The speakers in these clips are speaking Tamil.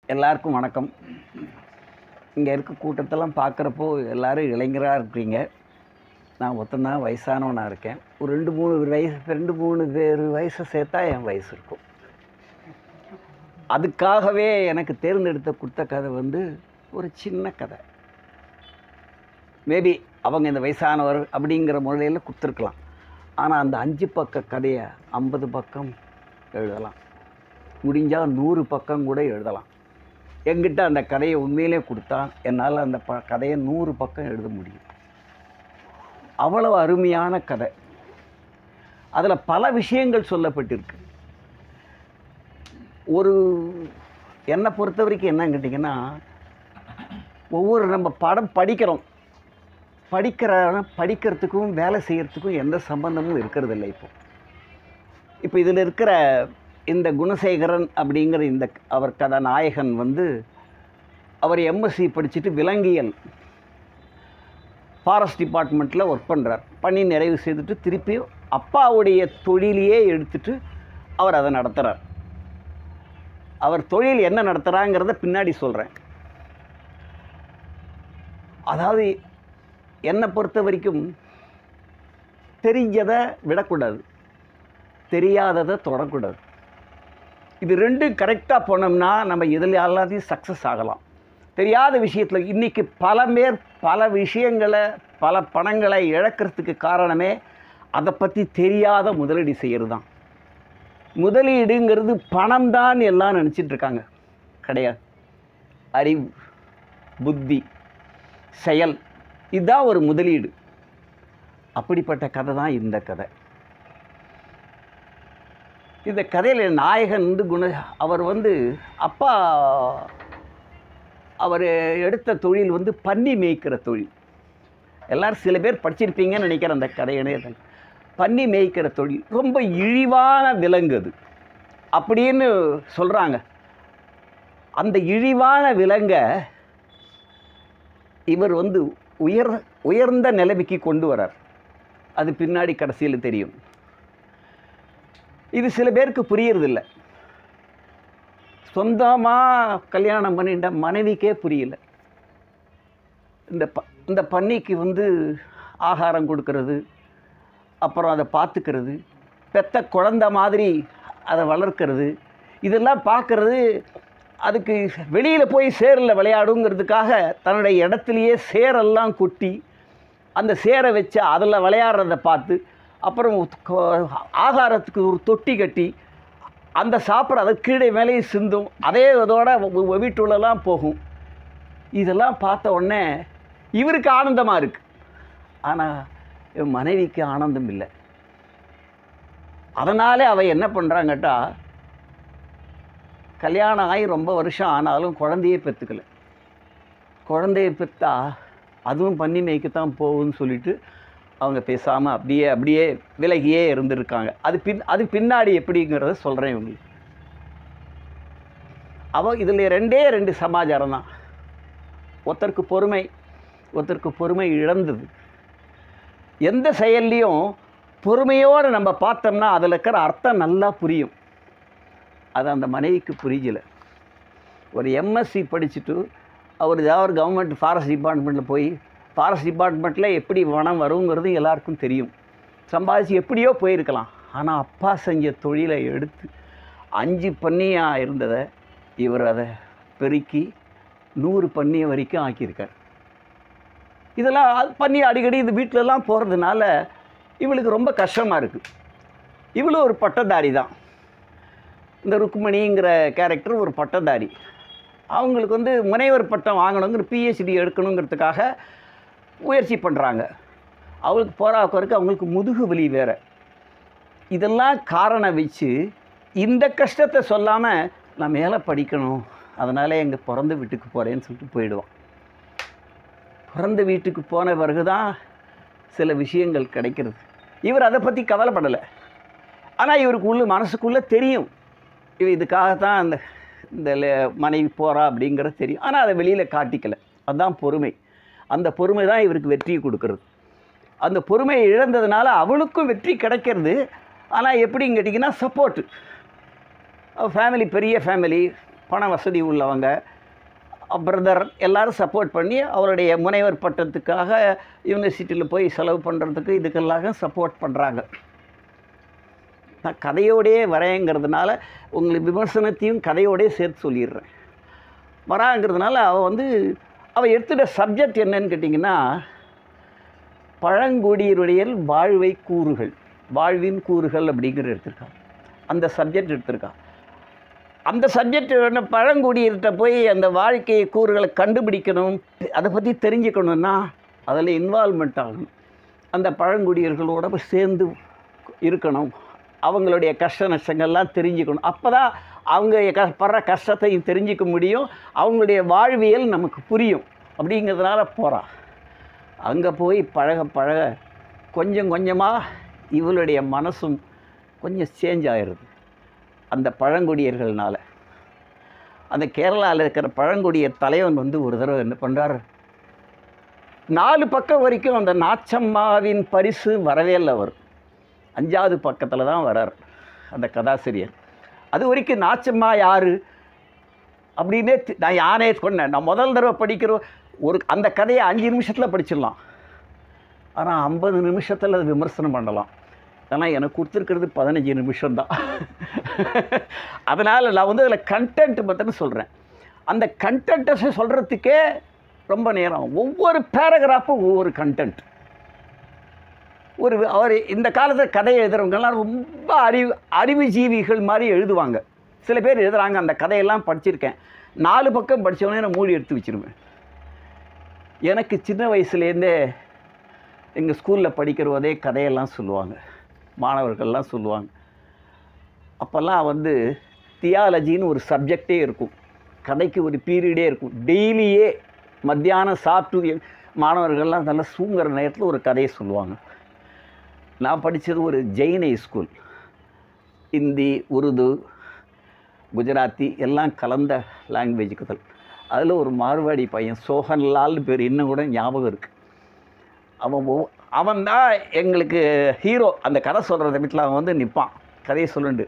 எல்லாருக்கும் வணக்கம் இங்கே இருக்க கூட்டத்தெல்லாம் பார்க்குறப்போ எல்லாரும் இளைஞராக இருக்கிறீங்க நான் ஒருத்தந்தான் வயசானவனாக இருக்கேன் ஒரு ரெண்டு மூணு வயசு ரெண்டு மூணு பேர் வயசை சேர்த்தா என் வயசு இருக்கும் அதுக்காகவே எனக்கு தேர்ந்தெடுத்த கொடுத்த கதை வந்து ஒரு சின்ன கதை மேபி அவங்க இந்த வயசானவர் அப்படிங்கிற முறையில் கொடுத்துருக்கலாம் ஆனால் அந்த அஞ்சு பக்க கதையை ஐம்பது பக்கம் எழுதலாம் முடிஞ்சால் நூறு பக்கம் கூட எழுதலாம் என்கிட்ட அந்த கதையை உண்மையிலே கொடுத்தா என்னால் அந்த ப கதையை நூறு பக்கம் எழுத முடியும் அவ்வளவு அருமையான கதை அதில் பல விஷயங்கள் சொல்லப்பட்டிருக்கு ஒரு என்னை பொறுத்த வரைக்கும் என்னன்னு கேட்டிங்கன்னா ஒவ்வொரு நம்ம படம் படிக்கிறோம் படிக்கிற படிக்கிறதுக்கும் வேலை செய்கிறதுக்கும் எந்த சம்பந்தமும் இருக்கிறது இல்லை இப்போ இப்போ இதில் இருக்கிற இந்த குணசேகரன் அப்படிங்கிற இந்த அவர் கதாநாயகன் வந்து அவர் எம்எஸ்சி படிச்சுட்டு விலங்கியல் ஃபாரஸ்ட் டிபார்ட்மெண்ட்டில் ஒர்க் பண்ணுறார் பண்ணி நிறைவு செய்துட்டு திருப்பியும் அப்பாவுடைய தொழிலையே எடுத்துட்டு அவர் அதை நடத்துகிறார் அவர் தொழில் என்ன நடத்துகிறாங்கிறத பின்னாடி சொல்கிறேன் அதாவது என்னை பொறுத்த வரைக்கும் தெரிஞ்சதை விடக்கூடாது தெரியாததை தொடக்கூடாது இது ரெண்டும் கரெக்டாக போனோம்னா நம்ம இதில் எல்லாத்தையும் சக்ஸஸ் ஆகலாம் தெரியாத விஷயத்தில் இன்றைக்கி பல பேர் பல விஷயங்களை பல பணங்களை இழக்கிறதுக்கு காரணமே அதை பற்றி தெரியாத முதலீடு செய்கிறது தான் முதலீடுங்கிறது பணம் தான் எல்லாம் நினச்சிட்டு இருக்காங்க கிடையாது அறிவு புத்தி செயல் இதுதான் ஒரு முதலீடு அப்படிப்பட்ட கதை தான் இந்த கதை இந்த கதையில் நாயகன் வந்து குண அவர் வந்து அப்பா அவர் எடுத்த தொழில் வந்து பன்னி மேய்க்கிற தொழில் எல்லாரும் சில பேர் படிச்சிருப்பீங்கன்னு நினைக்கிறேன் அந்த கதையினே பன்னி மேய்க்கிற தொழில் ரொம்ப இழிவான விலங்கு அது அப்படின்னு சொல்கிறாங்க அந்த இழிவான விலங்கை இவர் வந்து உயர் உயர்ந்த நிலைமைக்கு கொண்டு வரார் அது பின்னாடி கடைசியில் தெரியும் இது சில பேருக்கு புரியறதில்ல சொந்தமாக கல்யாணம் பண்ணிட்ட மனைவிக்கே புரியல இந்த ப இந்த பன்னிக்கு வந்து ஆகாரம் கொடுக்கறது அப்புறம் அதை பார்த்துக்கிறது பெத்த குழந்த மாதிரி அதை வளர்க்கறது இதெல்லாம் பார்க்கறது அதுக்கு வெளியில் போய் சேரில் விளையாடுங்கிறதுக்காக தன்னுடைய இடத்துலையே சேரெல்லாம் கொட்டி அந்த சேரை வச்சு அதில் விளையாடுறத பார்த்து அப்புறம் ஆகாரத்துக்கு ஒரு தொட்டி கட்டி அந்த சாப்பிட்ற அதை கீழே மேலேயே சிந்தும் அதே இதோட வீட்டுள்ளலாம் போகும் இதெல்லாம் பார்த்த உடனே இவருக்கு ஆனந்தமாக இருக்குது ஆனால் என் மனைவிக்கு ஆனந்தம் இல்லை அதனாலே அவள் என்ன பண்ணுறாங்கட்டா கல்யாணம் ஆகி ரொம்ப வருஷம் ஆனாலும் குழந்தையே பெற்றுக்கல குழந்தைய பெற்றா அதுவும் பண்ணி மேய்க்கத்தான் போகும்னு சொல்லிட்டு அவங்க பேசாமல் அப்படியே அப்படியே விலகியே இருந்திருக்காங்க அது பின் அது பின்னாடி எப்படிங்கிறத சொல்கிறேன் இவங்களுக்கு அவ இதில் ரெண்டே ரெண்டு சமாச்சாரம் தான் ஒருத்தருக்கு பொறுமை ஒருத்தருக்கு பொறுமை இழந்தது எந்த செயல்லையும் பொறுமையோடு நம்ம பார்த்தோம்னா அதில் இருக்கிற அர்த்தம் நல்லா புரியும் அது அந்த மனைவிக்கு புரியலை ஒரு எம்எஸ்சி படிச்சுட்டு அவர் ஏதாவது கவர்மெண்ட் ஃபாரஸ்ட் டிபார்ட்மெண்ட்டில் போய் ஃபாரஸ்ட் டிபார்ட்மெண்ட்டில் எப்படி வனம் வருங்கிறது எல்லாருக்கும் தெரியும் சம்பாதிச்சு எப்படியோ போயிருக்கலாம் ஆனால் அப்பா செஞ்ச தொழிலை எடுத்து அஞ்சு பண்ணியாக இருந்ததை இவர் அதை பெருக்கி நூறு பண்ணிய வரைக்கும் ஆக்கியிருக்கார் இதெல்லாம் அது பண்ணி அடிக்கடி இது வீட்டிலலாம் போகிறதுனால இவளுக்கு ரொம்ப கஷ்டமாக இருக்குது இவளும் ஒரு பட்டதாரி தான் இந்த ருக்மணிங்கிற கேரக்டர் ஒரு பட்டதாரி அவங்களுக்கு வந்து முனைவர் பட்டம் வாங்கணுங்கிற பிஹெச்டி எடுக்கணுங்கிறதுக்காக முயற்சி பண்ணுறாங்க அவளுக்கு போராக்குறதுக்கு அவங்களுக்கு முதுகு வலி வேறு இதெல்லாம் காரணம் வச்சு இந்த கஷ்டத்தை சொல்லாமல் நான் மேலே படிக்கணும் அதனால் எங்கள் பிறந்த வீட்டுக்கு போகிறேன்னு சொல்லிட்டு போயிடுவான் பிறந்த வீட்டுக்கு போன பிறகு தான் சில விஷயங்கள் கிடைக்கிறது இவர் அதை பற்றி கவலைப்படலை ஆனால் இவருக்கு உள்ள மனசுக்குள்ளே தெரியும் இவ இதுக்காகத்தான் அந்த இந்த மனைவி போகிறா அப்படிங்கிறது தெரியும் ஆனால் அதை வெளியில் காட்டிக்கலை அதுதான் பொறுமை அந்த பொறுமை தான் இவருக்கு வெற்றியை கொடுக்கறது அந்த பொறுமையை இழந்ததுனால அவளுக்கும் வெற்றி கிடைக்கிறது ஆனால் எப்படின்னு கேட்டிங்கன்னா சப்போர்ட்டு ஃபேமிலி பெரிய ஃபேமிலி பண வசதி உள்ளவங்க பிரதர் எல்லாரும் சப்போர்ட் பண்ணி அவருடைய முனைவர் பட்டத்துக்காக யூனிவர்சிட்டியில் போய் செலவு பண்ணுறதுக்கு இதுக்கெல்லாம் சப்போர்ட் பண்ணுறாங்க நான் கதையோடையே வரேங்கிறதுனால உங்களுக்கு விமர்சனத்தையும் கதையோடயே சேர்த்து சொல்லிடுறேன் வராங்கிறதுனால அவள் வந்து அவள் எடுத்துட்ட சப்ஜெக்ட் என்னன்னு கேட்டிங்கன்னா பழங்குடியினுடைய வாழ்வை கூறுகள் வாழ்வின் கூறுகள் அப்படிங்கிற எடுத்திருக்கான் அந்த சப்ஜெக்ட் எடுத்திருக்கான் அந்த சப்ஜெக்ட் என்ன பழங்குடியிட்ட போய் அந்த வாழ்க்கை கூறுகளை கண்டுபிடிக்கணும் அதை பற்றி தெரிஞ்சுக்கணுன்னா அதில் இன்வால்மெண்ட் ஆகணும் அந்த பழங்குடியர்களோட போய் சேர்ந்து இருக்கணும் அவங்களுடைய கஷ்ட நஷ்டங்கள்லாம் தெரிஞ்சுக்கணும் அப்போ தான் அவங்க க படுற கஷ்டத்தையும் தெரிஞ்சிக்க முடியும் அவங்களுடைய வாழ்வியல் நமக்கு புரியும் அப்படிங்கிறதுனால போகிறான் அங்கே போய் பழக பழக கொஞ்சம் கொஞ்சமாக இவளுடைய மனசும் கொஞ்சம் சேஞ்ச் ஆயிடுது அந்த பழங்குடியர்கள்னால அந்த கேரளாவில் இருக்கிற பழங்குடியர் தலைவன் வந்து ஒரு தடவை என்ன பண்ணுறாரு நாலு பக்கம் வரைக்கும் அந்த நாச்சம்மாவின் பரிசு வரவே இல்லை அவர் அஞ்சாவது பக்கத்தில் தான் வரார் அந்த கதாசிரியர் அது வரைக்கும் நாச்சம்மா யார் அப்படின்னே தி- நான் யானே கொண்டேன் நான் முதல் தடவை படிக்கிற ஒரு அந்த கதையை அஞ்சு நிமிஷத்தில் படிச்சிடலாம் ஆனால் ஐம்பது நிமிஷத்தில் அது விமர்சனம் பண்ணலாம் ஆனால் எனக்கு கொடுத்துருக்கிறது பதினஞ்சு நிமிஷம்தான் அதனால் நான் வந்து அதில் கண்டென்ட் மட்டும் சொல்கிறேன் அந்த கண்டென்ட்டை சொல்கிறதுக்கே ரொம்ப நேரம் ஒவ்வொரு பேராகிராஃபும் ஒவ்வொரு கண்டென்ட் ஒரு அவர் இந்த காலத்தில் கதை எழுதுறவங்கெல்லாம் ரொம்ப அறிவு அறிவுஜீவிகள் மாதிரி எழுதுவாங்க சில பேர் எழுதுறாங்க அந்த கதையெல்லாம் படிச்சிருக்கேன் நாலு பக்கம் படித்தவொடனே நான் மூடி எடுத்து வச்சிருவேன் எனக்கு சின்ன வயசுலேருந்தே எங்கள் ஸ்கூலில் படிக்கிற போதே கதையெல்லாம் சொல்லுவாங்க மாணவர்கள்லாம் சொல்லுவாங்க அப்போல்லாம் வந்து தியாலஜின்னு ஒரு சப்ஜெக்டே இருக்கும் கதைக்கு ஒரு பீரியடே இருக்கும் டெய்லியே மத்தியானம் சாப்பிட்டு மாணவர்கள்லாம் நல்லா தூங்குற நேரத்தில் ஒரு கதையை சொல்லுவாங்க நான் படித்தது ஒரு ஜெயினை ஸ்கூல் ஹிந்தி உருது குஜராத்தி எல்லாம் கலந்த லாங்குவேஜ் கதல் அதில் ஒரு மார்வாடி பையன் சோஹன்லால்னு பேர் இன்னும் கூட ஞாபகம் இருக்குது அவன் ஒவ்வொ- அவன் தான் எங்களுக்கு ஹீரோ அந்த கதை சொல்கிறத வீட்டில் அவன் வந்து நிற்பான் கதையை சொல்லுண்டு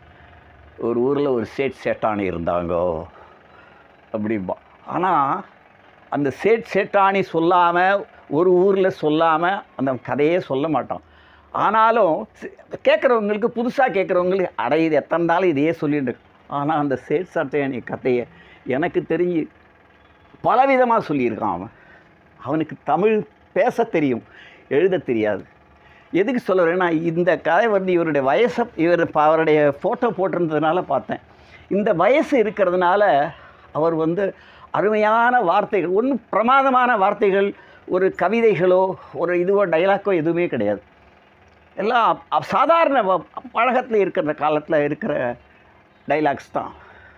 ஒரு ஊரில் ஒரு சேட் சேட்டானி இருந்தாங்கோ அப்படிம்பான் ஆனால் அந்த சேட் சேட்டானி சொல்லாமல் ஒரு ஊரில் சொல்லாமல் அந்த கதையே சொல்ல மாட்டான் ஆனாலும் கேட்குறவங்களுக்கு புதுசாக கேட்குறவங்களுக்கு அட இது எத்தனை நாள் இதையே சொல்லிட்டு இருக்கு. ஆனால் அந்த சேட் சேட்டானி கதையை எனக்கு தெரிஞ்சு பலவிதமாக சொல்லியிருக்கான் அவன் அவனுக்கு தமிழ் பேச தெரியும் எழுத தெரியாது எதுக்கு சொல்லுறேன்னா இந்த கதை வந்து இவருடைய வயசை இவர் ப- அவருடைய ஃபோட்டோ போட்டிருந்ததுனால பார்த்தேன் இந்த வயசு இருக்கிறதுனால அவர் வந்து அருமையான வார்த்தைகள் ஒன்றும் பிரமாதமான வார்த்தைகள் ஒரு கவிதைகளோ ஒரு இதுவோ டைலாக்கோ எதுவுமே கிடையாது எல்லாம் அப்- அப்- சாதாரண பழகத்தில் இருக்கிற காலத்தில் இருக்கிற டைலாக்ஸ் தான்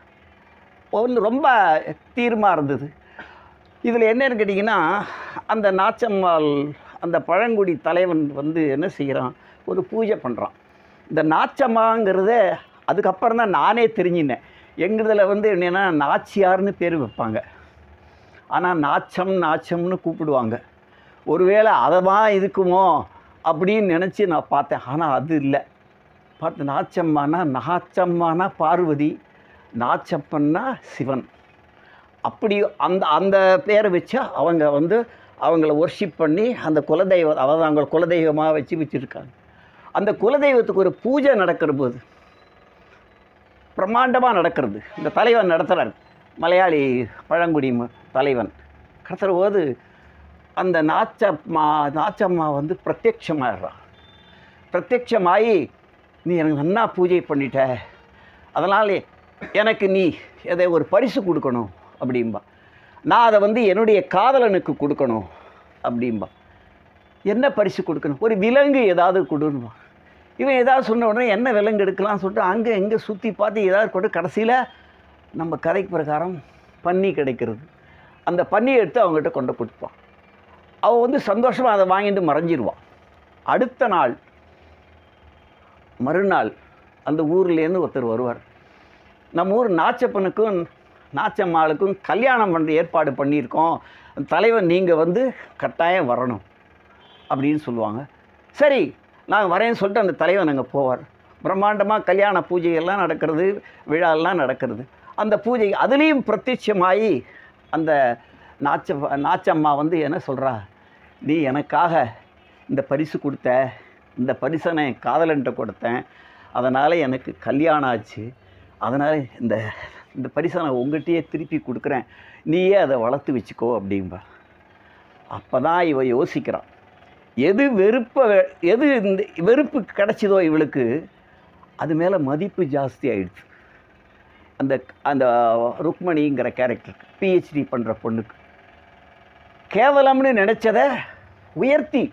ஒன்று ரொம்ப தீர்மாக இருந்தது இதில் என்னன்னு கேட்டிங்கன்னா அந்த நாச்சம்மாள் அந்த பழங்குடி தலைவன் வந்து என்ன செய்கிறான் ஒரு பூஜை பண்ணுறான் இந்த நாச்சம்மாங்கிறத அதுக்கப்புறம் தான் நானே தெரிஞ்சினேன் எங்களுதில் வந்து என்னென்னா நாச்சியார்னு பேர் வைப்பாங்க ஆனால் நாச்சம் நாச்சம்னு கூப்பிடுவாங்க ஒருவேளை அதவா இருக்குமோ அப்படின்னு நினச்சி நான் பார்த்தேன் ஆனால் அது இல்லை பார்த்து நாச்சம்மானா நாச்சம்மானா பார்வதி நாச்சப்பன்னா சிவன் அப்படி அந்த அந்த பேரை வச்சு அவங்க வந்து அவங்கள ஒர்ஷிப் பண்ணி அந்த குலதெய்வம் அதாவது அவங்க குலதெய்வமாக வச்சு வச்சுருக்காங்க அந்த குலதெய்வத்துக்கு ஒரு பூஜை நடக்கிற போது பிரம்மாண்டமாக நடக்கிறது இந்த தலைவன் நடத்துகிறார் மலையாளி பழங்குடி ம- தலைவன் கடத்துகிற போது அந்த நாச்சம்மா நாச்சம்மா வந்து பிரத்யட்சமாயிடுறான் பிரத்யட்சமாகி நீ எனக்கு நன்னா பூஜை பண்ணிட்ட அதனால் எனக்கு நீ எதை ஒரு பரிசு கொடுக்கணும் அப்படிம்பா நான் அதை வந்து என்னுடைய காதலனுக்கு கொடுக்கணும் அப்படிம்பா என்ன பரிசு கொடுக்கணும் ஒரு விலங்கு ஏதாவது கொடுணுமா இவன் ஏதாவது சொன்ன உடனே என்ன விலங்கு எடுக்கலாம்னு சொல்லிட்டு அங்கே எங்கே சுற்றி பார்த்து ஏதாவது கொண்டு கடைசியில் நம்ம கதைக்கு பிரகாரம் பன்னி கிடைக்கிறது அந்த பன்னியை எடுத்து அவங்ககிட்ட கொண்டு கொடுப்பான் அவன் வந்து சந்தோஷமாக அதை வாங்கிட்டு மறைஞ்சிருவான் அடுத்த நாள் மறுநாள் அந்த ஊர்லேருந்து ஒருத்தர் வருவார் நம்ம ஊர் நாச்சப்பனுக்கும் நாச்சம்மாளுக்கும் கல்யாணம் பண்ணுற ஏற்பாடு பண்ணியிருக்கோம் தலைவன் நீங்கள் வந்து கட்டாயம் வரணும் அப்படின்னு சொல்லுவாங்க சரி நான் வரேன்னு சொல்லிட்டு அந்த தலைவன் அங்கே போவார் பிரம்மாண்டமாக கல்யாண பூஜைகள்லாம் நடக்கிறது விழாலாம் நடக்கிறது அந்த பூஜை அதுலேயும் பிரத்யட்சமாகி அந்த நாச்ச நாச்சம்மா வந்து என்ன சொல்கிறா நீ எனக்காக இந்த பரிசு கொடுத்த இந்த பரிசை நான் என் காதலன்ட்ட கொடுத்தேன் அதனால் எனக்கு கல்யாணம் ஆச்சு அதனால் இந்த இந்த பரிசை நான் உங்கள்கிட்டயே திருப்பி கொடுக்குறேன் நீயே அதை வளர்த்து வச்சுக்கோ அப்படிம்பா அப்போ தான் இவ யோசிக்கிறான் எது வெறுப்பை எது இந்த வெறுப்பு கிடைச்சதோ இவளுக்கு அது மேலே மதிப்பு ஜாஸ்தி ஆயிடுச்சு அந்த அந்த ருக்மணிங்கிற கேரக்டருக்கு பிஹெச்டி பண்ணுற பொண்ணுக்கு கேவலம்னு நினச்சத உயர்த்தி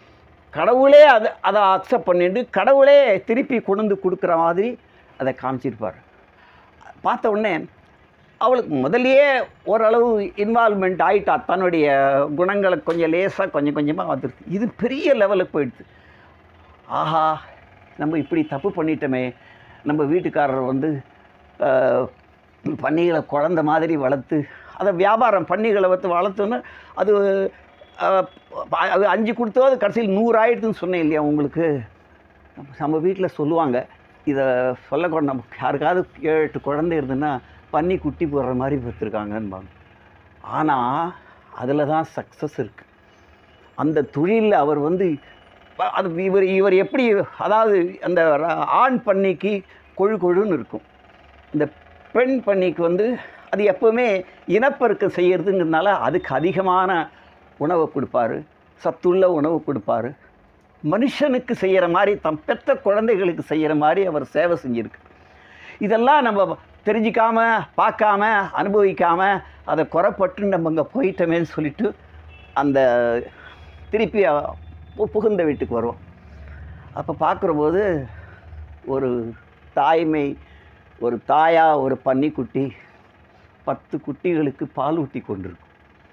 கடவுளே அதை அதை அக்செப்ட் பண்ணிட்டு கடவுளே திருப்பி கொண்டு வந்து கொடுக்குற மாதிரி அதை காமிச்சிருப்பார் பார்த்த உடனே அவளுக்கு முதல்லயே ஓரளவு இன்வால்மெண்ட் ஆயிட்டா தன்னுடைய குணங்களை கொஞ்சம் லேசாக கொஞ்சம் கொஞ்சமாக வந்துடுது இது பெரிய லெவலுக்கு போயிடுது ஆஹா நம்ம இப்படி தப்பு பண்ணிட்டோமே நம்ம வீட்டுக்காரர் வந்து ஆஹ், பன்னிகளை குழந்த மாதிரி வளர்த்து அதை வியாபாரம் பன்னிகளை வந்து வளர்த்துன்னு அது ஆஹ், அது அஞ்சு கொடுத்தோ அது கடைசியில் நூறு ஆயிடுதுன்னு சொன்னேன் இல்லையா உங்களுக்கு நம்ம- நம்ம வீட்டில் சொல்லுவாங்க இதை சொல்லக்கூட நமக்கு யாருக்காவது ஏழு எட்டு குழந்தை இருந்துன்னா பன்னி குட்டி போடுற மாதிரி பெற்றிருக்காங்கன்பாங்க ஆனால் அதில் தான் சக்ஸஸ் இருக்குது அந்த தொழிலில் அவர் வந்து ப- அது இவர் இவர் எப்படி அதாவது அந்த ர- ஆண் பன்னிக்கு கொழு கொழுன்னு இருக்கும் இந்த பெண் பன்னிக்கு வந்து அது எப்போவுமே இனப்பெருக்கம் செய்யறதுங்கிறதுனால அதுக்கு அதிகமான உணவை கொடுப்பாரு சத்துள்ள உணவு கொடுப்பாரு மனுஷனுக்கு செய்கிற மாதிரி தம் பெத்த குழந்தைகளுக்கு செய்கிற மாதிரி அவர் சேவை செஞ்சிருக்கு இதெல்லாம் நம்ம தெரிஞ்சிக்காம பார்க்காம அனுபவிக்காம அதை குறைப்பட்டு நம்ம இங்கே போயிட்டோமேன்னு சொல்லிட்டு அந்த திருப்பி அ- பு- புகுந்த வீட்டுக்கு வருவோம் அப்போ பார்க்குறபோது ஒரு தாய்மை ஒரு தாயா ஒரு பன்னிக்குட்டி பத்து குட்டிகளுக்கு பால் ஊட்டி கொண்டிருக்கும்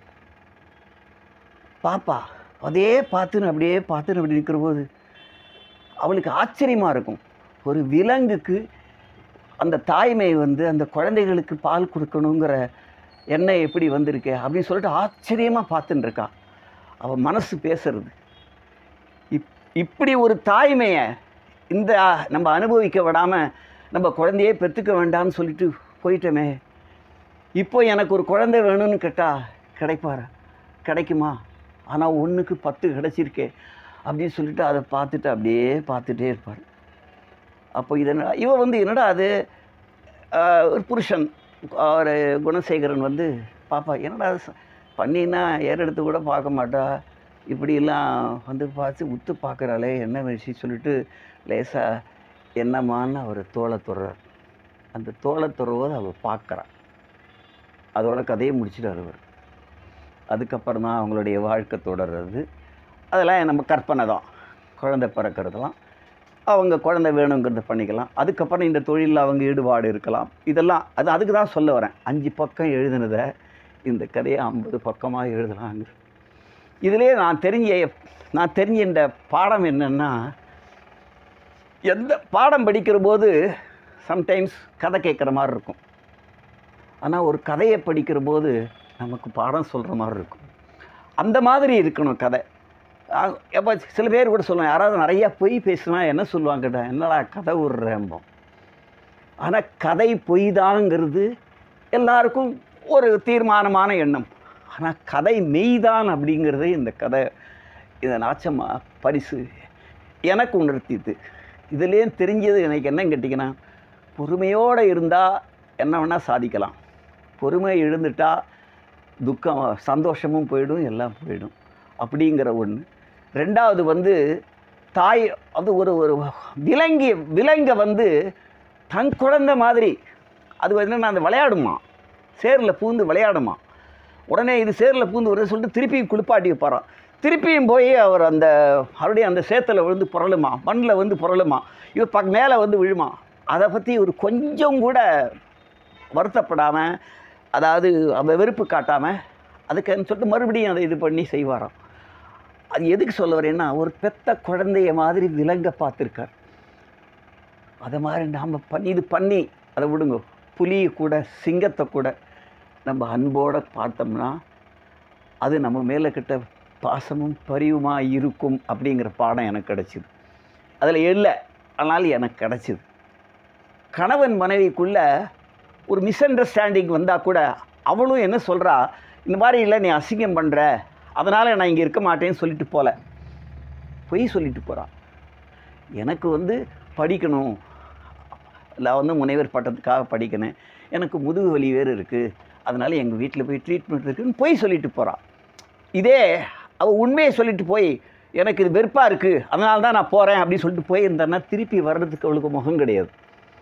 பாப்பா அதே பார்த்துன்னு அப்படியே பார்த்துன்னு அப்படி இருக்கிற போது அவளுக்கு ஆச்சரியமாக இருக்கும் ஒரு விலங்குக்கு அந்த தாய்மை வந்து அந்த குழந்தைகளுக்கு பால் கொடுக்கணுங்கிற எண்ணம் எப்படி வந்திருக்கு அப்படின்னு சொல்லிட்டு ஆச்சரியமாக பார்த்துன்னு இருக்கா அவள் மனசு பேசுறது இப் இப்படி ஒரு தாய்மையை இந்த நம்ம அனுபவிக்க விடாமல் நம்ம குழந்தையே பெற்றுக்க வேண்டாம்னு சொல்லிட்டு போயிட்டோமே இப்போ எனக்கு ஒரு குழந்தை வேணும்னு கேட்டால் கிடைப்பாரா கிடைக்குமா ஆனால் ஒன்றுக்கு பத்து கிடச்சிருக்கே அப்படின்னு சொல்லிட்டு அதை பார்த்துட்டு அப்படியே பார்த்துட்டே இருப்பார் அப்போ இது என்ன இவ வந்து என்னடா அது ஆஹ், ஒரு புருஷன் ஒரு குணசேகரன் வந்து பாப்பா என்னடா அது ச- பண்ணினா ஏறெடுத்து கூட பார்க்க மாட்டா இப்படிலாம் வந்து பார்த்து உத்து பார்க்குறாளே என்ன விஷயம் சொல்லிட்டு லேசாக என்னம்மான்னு அவர் தோலை துறார் அந்த தோலை துறவோது அவள் பார்க்குறா அதோட கதையை முடிச்சிட்டார் அவர் அதுக்கப்புறம் தான் அவங்களுடைய வாழ்க்கை தொடர்றது அதெல்லாம் நம்ம கற்பனை தான் குழந்தை பிறக்கிறதுலாம் அவங்க குழந்தை வேணுங்கிறத பண்ணிக்கலாம் அதுக்கப்புறம் இந்த தொழிலில் அவங்க ஈடுபாடு இருக்கலாம் இதெல்லாம் அது அதுக்கு தான் சொல்ல வரேன் அஞ்சு பக்கம் எழுதுனதை இந்த கதையை ஐம்பது பக்கமாக எழுதலாங்க இதிலே நான் தெரிஞ்ச நான் தெரிஞ்ச இந்த பாடம் என்னென்னா எந்த பாடம் படிக்கிற போது சம்டைம்ஸ் கதை கேட்குற மாதிரி இருக்கும் ஆனால் ஒரு கதையை படிக்கிற போது நமக்கு பாடம் சொல்கிற மாதிரி இருக்கும் அந்த மாதிரி இருக்கணும் கதை எப்போ சில பேர் கூட சொல்லுவாங்க யாராவது நிறையா பொய் பேசுனா என்ன சொல்லுவாங்க கேட்டா என்னடா கதை விடுறேம்போம் ஆனால் கதை பொய் தாங்கிறது எல்லாருக்கும் ஒரு தீர்மானமான எண்ணம் ஆனால் கதை மெய்தான் அப்படிங்கிறது இந்த கதை இந்த நாச்சம்மா பரிசு எனக்கு உணர்த்திது இதுலேயே தெரிஞ்சது எனக்கு என்ன கேட்டிங்கன்னா பொறுமையோடு இருந்தால் என்ன வேணால் சாதிக்கலாம் பொறுமை எழுந்துட்டா துக்கம் சந்தோஷமும் போயிடும் எல்லாம் போயிடும் அப்படிங்கிற ஒன்று ரெண்டாவது வந்து தாய் அது ஒரு ஒரு விலங்கி விலங்கை வந்து தன் குழந்தை மாதிரி அது வந்து என்னன்னா அந்த விளையாடுமா சேரில் பூந்து விளையாடுமா உடனே இது சேரில் பூந்து வருது சொல்லிட்டு திருப்பியும் குளிப்பாட்டி வைப்பாராம் திருப்பியும் போய் அவர் அந்த மறுபடியும் அந்த சேத்துல விழுந்து புரளுமா மண்ணில் வந்து புரளுமா இவ பக் மேலே வந்து விழுமா அதை பற்றி ஒரு கொஞ்சம் கூட வருத்தப்படாமல் அதாவது அந்த வெறுப்பு காட்டாமல் அதுக்குன்னு சொல்லிட்டு மறுபடியும் அதை இது பண்ணி செய்வாராம் அது எதுக்கு சொல்ல வரேன்னா ஒரு பெத்த குழந்தைய மாதிரி விலங்க பார்த்துருக்கார் அதை மாதிரி நாம் பண்ணி இது பண்ணி அதை விடுங்க புலியை கூட சிங்கத்தை கூட நம்ம அன்போடு பார்த்தோம்னா அது நம்ம மேலே கிட்ட பாசமும் பரிவுமா இருக்கும் அப்படிங்கிற பாடம் எனக்கு கிடச்சிது அதில் இல்லை ஆனால் எனக்கு கிடச்சிது கணவன் மனைவிக்குள்ள ஒரு மிஸ் அண்டர்ஸ்டாண்டிங் வந்தால் கூட அவளும் என்ன சொல்கிறா இந்த மாதிரி இல்லை நீ அசிங்கம் பண்ணுற அதனால் நான் இங்கே இருக்க மாட்டேன்னு சொல்லிட்டு போகல பொய் சொல்லிட்டு போகிறான் எனக்கு வந்து படிக்கணும் நான் வந்து முனைவர் பட்டத்துக்காக படிக்கணும் எனக்கு முதுகு வலி வேறு இருக்குது அதனால் எங்கள் வீட்டில் போய் ட்ரீட்மெண்ட் இருக்குன்னு பொய் சொல்லிட்டு போகிறான் இதே அவள் உண்மையை சொல்லிட்டு போய் எனக்கு இது வெறுப்பாக இருக்குது அதனால தான் நான் போகிறேன் அப்படின்னு சொல்லிட்டு போயிருந்தேன்னா திருப்பி வர்றதுக்கு அவளுக்கு முகம் கிடையாது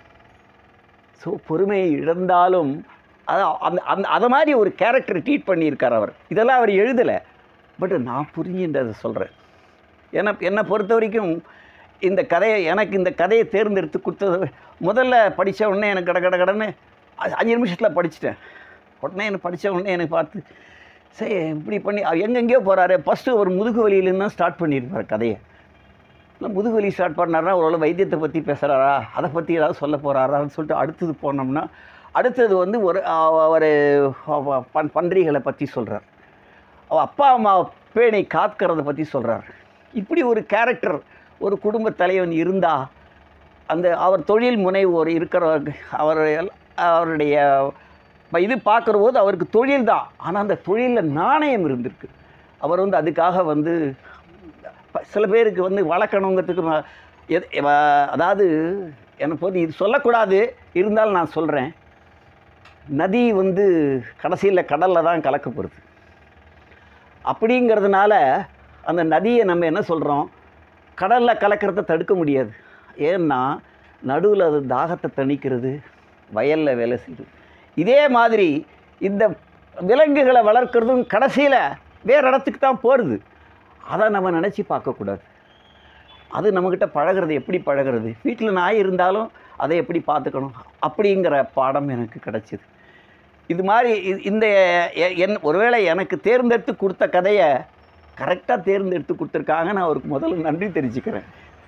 ஸோ பொறுமையை இழந்தாலும் அது அந்த அந்த அதை மாதிரி ஒரு கேரக்டர் ட்ரீட் பண்ணியிருக்கார் அவர் இதெல்லாம் அவர் எழுதலை பட் நான் புரிஞ்சுன்றதை சொல்கிறேன் என்னை என்னை பொறுத்த வரைக்கும் இந்த கதையை எனக்கு இந்த கதையை தேர்ந்தெடுத்து கொடுத்தது முதல்ல படித்த உடனே எனக்கு கட கட கடன்னு அ- அஞ்சு நிமிஷத்தில் படிச்சிட்டேன் உடனே எனக்கு படித்த உடனே எனக்கு பார்த்து சரி இப்படி பண்ணி அவர் எங்கெங்கேயோ போகிறாரு ஃபஸ்ட்டு ஒரு முதுகு வலியிலேருந்து தான் ஸ்டார்ட் பண்ணியிருப்பார் கதையை இல்லை முதுகு வலி ஸ்டார்ட் பண்ணாரா ஓரளவு வைத்தியத்தை பற்றி பேசுகிறாரா அதை பற்றி ஏதாவது சொல்ல போகிறாரான்னு சொல்லிட்டு அடுத்தது போனோம்னா அடுத்தது வந்து ஒரு அ- ஒரு அவ- பன் பன்றிகளை பற்றி சொல்கிறார் அவள் அப்பா அம்மா பேணி காக்கிறத பற்றி சொல்கிறார் இப்படி ஒரு கேரக்டர் ஒரு குடும்ப தலைவன் இருந்தால் அந்த அவர் தொழில் முனைவோர் இருக்கிற அவர் அவருடைய இப்ப இது பார்க்குற போது அவருக்கு தொழில் தான் ஆனால் அந்த தொழிலில் நாணயம் இருந்திருக்கு அவர் வந்து அதுக்காக வந்து ப- சில பேருக்கு வந்து வளர்க்கணுங்கிறதுக்கு ம- எது- வ- அதாவது எனக்கு வந்து இது சொல்லக்கூடாது இருந்தாலும் நான் சொல்கிறேன் நதி வந்து கடைசியில் கடலில் தான் கலக்க போகிறது அப்படிங்கிறதுனால அந்த நதியை நம்ம என்ன சொல்கிறோம் கடலில் கலக்கிறத தடுக்க முடியாது ஏன்னா நடுவில் அது தாகத்தை தணிக்கிறது வயலில் வேலை செய்யுது இதே மாதிரி இந்த விலங்குகளை வளர்க்குறதும் கடைசியில் வேறு இடத்துக்கு தான் போகிறது அதை நம்ம நினச்சி பார்க்கக்கூடாது அது நம்மக்கிட்ட பழகிறது எப்படி பழகிறது வீட்டில் நாய் இருந்தாலும் அதை எப்படி பார்த்துக்கணும் அப்படிங்கிற பாடம் எனக்கு கிடச்சிது இது மாதிரி இ- இந்த எ- என் ஒருவேளை எனக்கு தேர்ந்தெடுத்து கொடுத்த கதையை கரெக்டாக தேர்ந்தெடுத்து கொடுத்துருக்காங்க நான் அவருக்கு முதல்ல நன்றி தெரிஞ்சுக்கிறேன்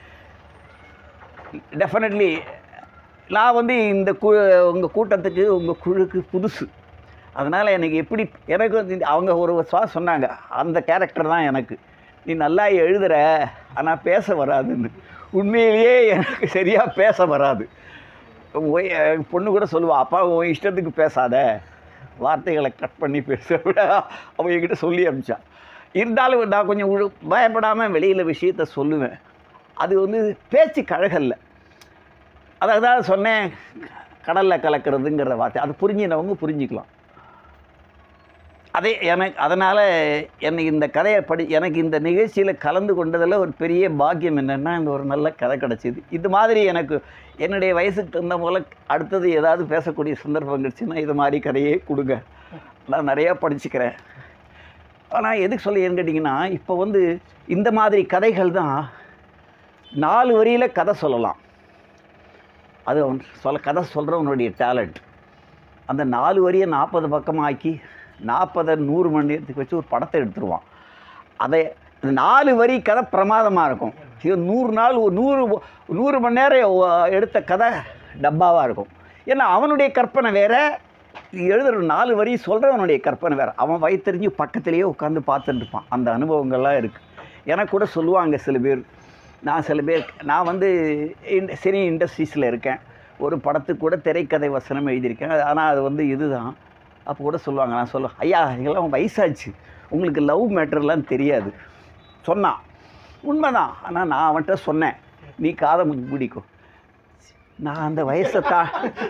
டெஃபினெட்லி நான் வந்து இந்த கு உங்கள் கூட்டத்துக்கு உங்கள் குழுக்கு புதுசு அதனால் எனக்கு எப்படி எனக்கு வந்து இந்த- அவங்க ஒரு சுவா சொன்னாங்க அந்த கேரக்டர் தான் எனக்கு நீ நல்லா எழுதுற ஆனால் பேச வராதுன்னு உண்மையிலேயே எனக்கு சரியாக பேச வராது ஒய் என் பொண்ணு கூட சொல்லுவா அப்பா உன் இஷ்டத்துக்கு பேசாத வார்த்தைகளை கட் பண்ணி பேச விட அவன் என்கிட்ட சொல்லி அனுப்பிச்சா இருந்தாலும் நான் கொஞ்சம் உழு பயப்படாமல் வெளியில் விஷயத்த சொல்லுவேன் அது வந்து பேச்சு கழகல்ல அதாவது தான் சொன்னேன் கடலில் கலக்கிறதுங்கிற வார்த்தை அது புரிஞ்சினவங்க புரிஞ்சுக்கலாம் அதே எனக்கு அதனால் எனக்கு இந்த கதையை படி எனக்கு இந்த நிகழ்ச்சியில் கலந்து கொண்டதில் ஒரு பெரிய பாக்கியம் என்னென்னா இந்த ஒரு நல்ல கதை கிடச்சிது இது மாதிரி எனக்கு என்னுடைய வயசுக்கு தகுந்த போல் அடுத்தது ஏதாவது பேசக்கூடிய சந்தர்ப்பம் கிடச்சுன்னா இது மாதிரி கதையே கொடுங்க நான் நிறையா படிச்சுக்கிறேன் ஆனால் எதுக்கு சொல்ல ஏன்னு கேட்டிங்கன்னா இப்போ வந்து இந்த மாதிரி கதைகள் தான் நாலு வரியில் கதை சொல்லலாம் அது அவன் சொல்ல கதை சொல்கிறவனுடைய டேலண்ட் அந்த நாலு வரியை நாற்பது பக்கமாக்கி நாற்பதை நூறு மணி நேரத்துக்கு வச்சு ஒரு படத்தை எடுத்துருவான் அதை இந்த நாலு வரி கதை பிரமாதமாக இருக்கும் இது நூறு நாள் ஒரு நூறு நூறு மணி நேரம் ஒ- எடுத்த கதை டப்பாவாக இருக்கும் ஏன்னா அவனுடைய கற்பனை வேற எழுதுகிற நாலு வரி சொல்கிறவனுடைய கற்பனை வேறு அவன் வயிற்றுறிஞ்சு பக்கத்துலேயே உட்காந்து பார்த்துட்டு இருப்பான் அந்த அனுபவங்கள்லாம் இருக்குது எனக்கு கூட சொல்லுவாங்க சில பேர் நான் சில பேர் நான் வந்து இந்த சினி இண்டஸ்ட்ரீஸில் இருக்கேன் ஒரு படத்துக்கு கூட திரைக்கதை வசனம் எழுதியிருக்கேன் ஆனால் அது வந்து இதுதான் அப்போ கூட சொல்லுவாங்க நான் சொல்லுவேன் ஐயா எங்கெல்லாம் வயசாச்சு உங்களுக்கு லவ் மேட்டர்லாம் தெரியாது சொன்னான் உண்மைதான் ஆனால் நான் அவன்கிட்ட சொன்னேன் நீ காதை மூடி பிடிக்கும் நான் அந்த வயசை தா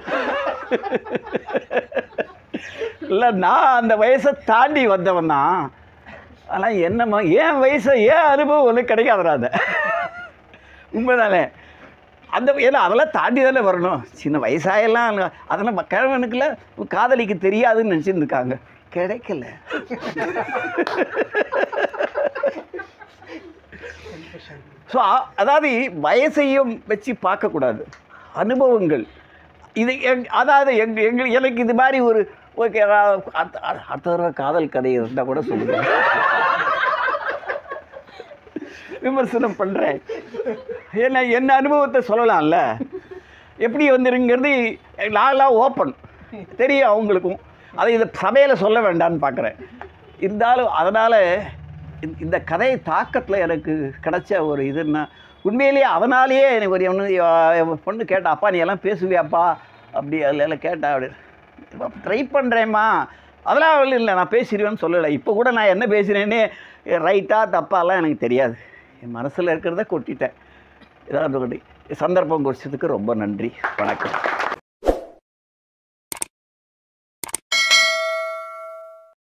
இல்லை நான் அந்த வயசை தாண்டி வந்தவன் தான் ஆனால் என்னம்மா ஏன் வயசை ஏன் அனுபவம் ஒன்றும் கிடைக்காதுடா அதை உண்மைதானே அந்த ஏன்னா அதெல்லாம் தாண்டி தானே வரணும் சின்ன வயசாயெல்லாம் இல்ல- அதெல்லாம் கிழவனுக்குள்ள காதலிக்கு தெரியாதுன்னு நினச்சிட்டு இருக்காங்க கிடைக்கல ஸோ அதாவது வயசையும் வச்சு பார்க்கக்கூடாது அனுபவங்கள் இது எங் அதாவது எங் எங்கள் எனக்கு இது மாதிரி ஒரு ஓகே அடுத்த அடுத்த தடவை காதல் கதை இருந்தால் கூட சொல்லுங்கள் விமர்சனம் பண்ணுறேன் என்ன என்ன அனுபவத்தை சொல்லலாம்ல எப்படி வந்துருங்கிறது நான்லாம் ஓப்பன் தெரியும் அவங்களுக்கும் அதை இதை சபையில் சொல்ல வேண்டாம்னு பார்க்குறேன் இருந்தாலும் அதனால் இந்த கதை தாக்கத்தில் எனக்கு கிடைச்ச ஒரு இதுன்னா உண்மையிலேயே அதனாலேயே எனக்கு ஒரு ஒன்று என் பொண்ணு கேட்டா அப்பா நீ எல்லாம் பேசுவியாப்பா அப்படி அதில் எல்லாம் கேட்டா அப்படி ட்ரை பண்ணுறேம்மா அதெல்லாம் அவள் இல்லை நான் பேசிடுவேன்னு சொல்லலை இப்போ கூட நான் என்ன பேசுகிறேன்னே ரைட்டாக தப்பாலாம் எனக்கு தெரியாது என் மனசில் இருக்கிறத கொட்டிட்டேன் ஏதாவது கொட்டி சந்தர்ப்பம் குறிச்சதுக்கு ரொம்ப நன்றி வணக்கம்